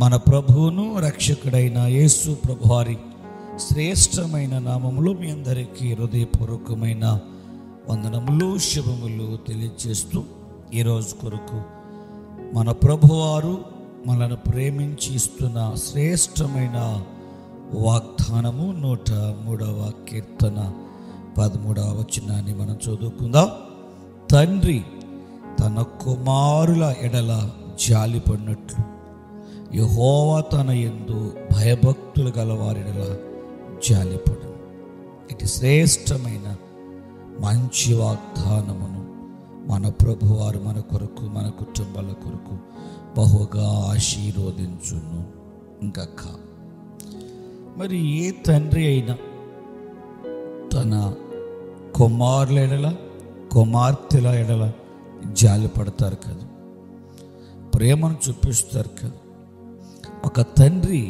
మన ప్రభువును రక్షకుడైన యేసు ప్రభువారి శ్రేష్టమైన నామములు మీ అందరికీ హృదయపూర్వకమైన వందనములు శుభములు తెలియజేస్తూ ఈరోజు కొరకు మన ప్రభువారు మనను ప్రేమించి ఇస్తున్న శ్రేష్టమైన వాగ్దానము నూట మూడవ కీర్తన పదమూడవ వచనాన్ని మనం చదువుకుందాం తండ్రి తన కుమారుల ఎడల జాలిపడినట్లు యహోవా తన ఎందు భయభక్తులు గలవారిడల జాలిపడు ఇటు శ్రేష్టమైన మంచి వాగ్దానమును మన ప్రభువారు మన కొరకు మన కుటుంబాల కొరకు బహుగా ఆశీర్వదించును ఇంకా కా మరి ఏ తండ్రి అయినా తన కుమారుల ఎడల కుమార్తెల ఎడల జాలి పడతారు కదా ప్రేమను చూపిస్తారు కదా ఒక తండ్రి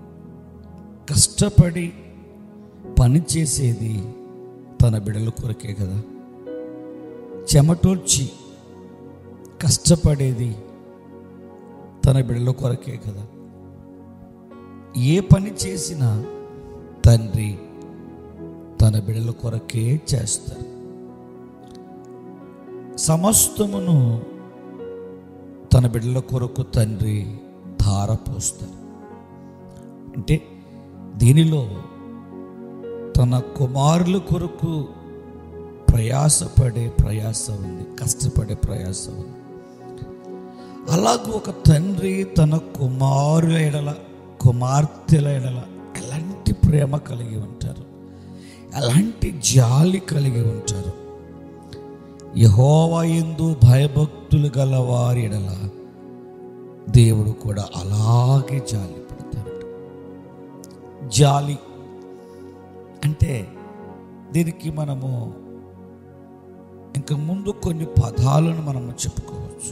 కష్టపడి పని చేసేది తన బిడల కొరకే కదా చెమటోడ్చి కష్టపడేది తన బిడల కొరకే కదా ఏ పని చేసినా తండ్రి తన బిడల కొరకే చేస్తారు సమస్తమును తన బిడ్డల కొరకు తండ్రి ధార పోస్తారు అంటే దీనిలో తన కుమారుల కొరకు ప్రయాసపడే ప్రయాస ఉంది కష్టపడే ప్రయాస ఉంది అలాగూ ఒక తండ్రి తన కుమారుల ఎడల కుమార్తెల ఎడల ఎలాంటి ప్రేమ కలిగి ఉంటారు ఎలాంటి జాలి కలిగి ఉంటారు యహోవా ఎందు భయభక్తులు గల వారి ఎడల దేవుడు కూడా అలాగే జాలి పడతాడు జాలి అంటే దీనికి మనము ఇంక ముందు కొన్ని పదాలను మనము చెప్పుకోవచ్చు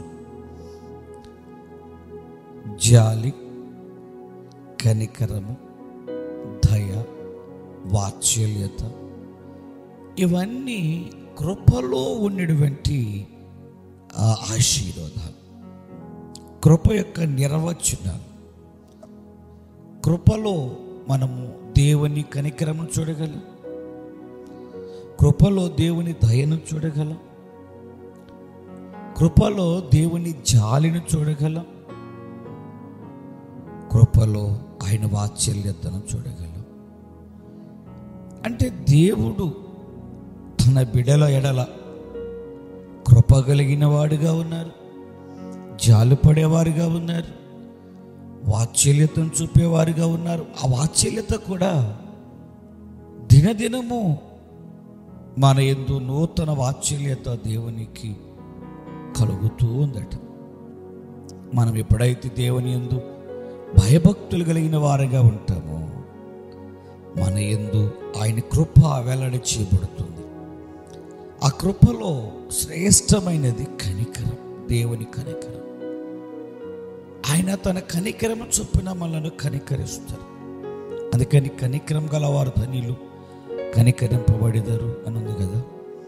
జాలి కనికరము దయ వాత్సల్యత ఇవన్నీ కృపలో ఉన్నటువంటి ఆ ఆశీర్వాదాలు కృప యొక్క నిర్వచనాలు కృపలో మనము దేవుని కనికరము చూడగలం కృపలో దేవుని దయను చూడగలం కృపలో దేవుని జాలిని చూడగలం కృపలో ఆయన వాత్సల్యతను చూడగలం అంటే దేవుడు తన బిడల ఎడల కృప కలిగిన వాడుగా ఉన్నారు జాలుపడేవారుగా ఉన్నారు వాత్సల్యతను చూపేవారుగా ఉన్నారు ఆ వాత్సల్యత కూడా దినదినము మన ఎందు నూతన వాత్సల్యత దేవునికి కలుగుతూ ఉందట మనం ఎప్పుడైతే దేవుని ఎందు భయభక్తులు కలిగిన వారుగా ఉంటామో మన ఎందు ఆయన కృప వెల్లడి చేయబడుతుంది ఆ కృపలో శ్రేష్టమైనది కనికరం దేవుని కనికరం ఆయన తన కనికరం చొప్పున మనల్ని కనికరిస్తారు అందుకని కనికరం గలవారు ధనిలు కనికరింపబడిదరు అని ఉంది కదా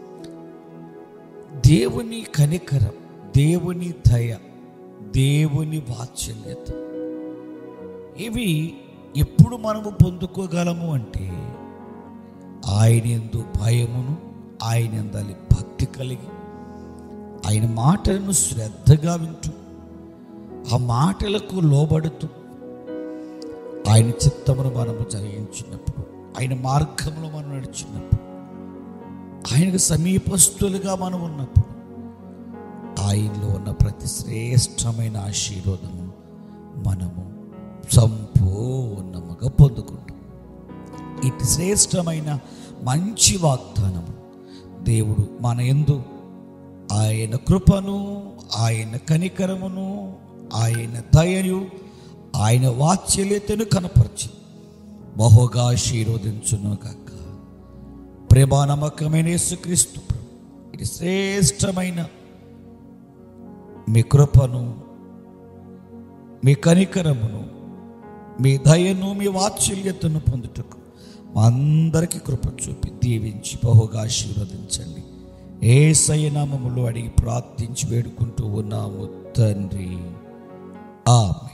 దేవుని కనికరం దేవుని దయ దేవుని వాత్సల్యత ఇవి ఎప్పుడు మనము పొందుకోగలము అంటే ఆయన ఎందు భయమును ఆయన ఎందలి భక్తి కలిగి ఆయన మాటలను శ్రద్ధగా వింటూ ఆ మాటలకు లోబడుతూ ఆయన చిత్తమును మనము జరిగించినప్పుడు ఆయన మార్గంలో మనం నడిచినప్పుడు ఆయనకు సమీపస్తులుగా మనం ఉన్నప్పుడు ఆయనలో ఉన్న ప్రతి శ్రేష్టమైన ఆశీర్వాదము మనము సంపూర్ణముగా పొందుకుంటాం ఇటు శ్రేష్టమైన మంచి వాగ్దానము దేవుడు మన ఎందు ఆయన కృపను ఆయన కనికరమును ఆయన దయయు ఆయన వాత్సల్యతను కనపరిచి బహుగా ఆశీర్వదించును కాక ప్రేమా నమ్మకమైన యేసుక్రీస్తు ప్రభు, ఇది శ్రేష్టమైన మీ కృపను మీ కనికరమును మీ దయను మీ వాత్సల్యతను పొందుటకు మా అందరికీ కృప చూపి దీవించి బహుగా ఆశీర్వదించండి ఏ నామములు అడిగి ప్రార్థించి వేడుకుంటూ ఉన్నాము తండ్రి ఆమె